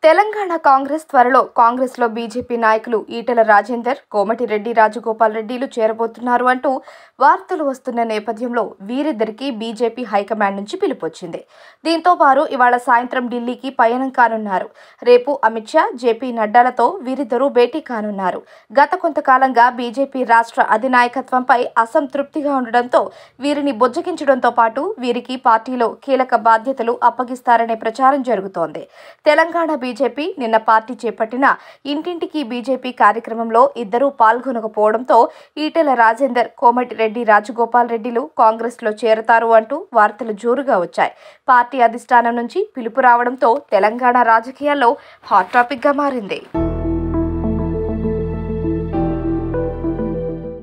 తెలంగాణ కాంగ్రెస్ త్వరలో కాంగ్రెస్లో బీజేపీ నాయకులు ఈటెల రాజేందర్ కోమటిరెడ్డి రాజగోపాల్ రెడ్డిలు చేరబోతున్నారు అంటూ వార్తలు వస్తున్న నేపథ్యంలో వీరిద్దరికీ బీజేపీ హైకమాండ్ నుంచి పిలుపొచ్చింది దీంతో వారు ఇవాళ సాయంత్రం ఢిల్లీకి పయనం కానున్నారు రేపు అమిత్ షా జేపీ నడ్డాలతో వీరిద్దరూ భేటీ కానున్నారు గత కొంతకాలంగా బీజేపీ రాష్ట్ర అధినాయకత్వంపై అసంతృప్తిగా ఉండడంతో వీరిని బుజ్జగించడంతో పాటు వీరికి పార్టీలో కీలక బాధ్యతలు అప్పగిస్తారనే ప్రచారం జరుగుతోంది తెలంగాణ బీజేపీ నిన్న పార్టీ చేపట్టిన ఇంటింటికి బీజేపీ కార్యక్రమంలో ఇద్దరూ పాల్గొనకపోవడంతో ఈటెల రాజేందర్ కోమటిరెడ్డి రాజగోపాల్ రెడ్డిలు కాంగ్రెస్లో చేరతారు అంటూ వార్తలు జోరుగా వచ్చాయి పార్టీ అధిష్టానం నుంచి పిలుపు రావడంతో తెలంగాణ రాజకీయాల్లో హాట్ టాపిక్గా మారింది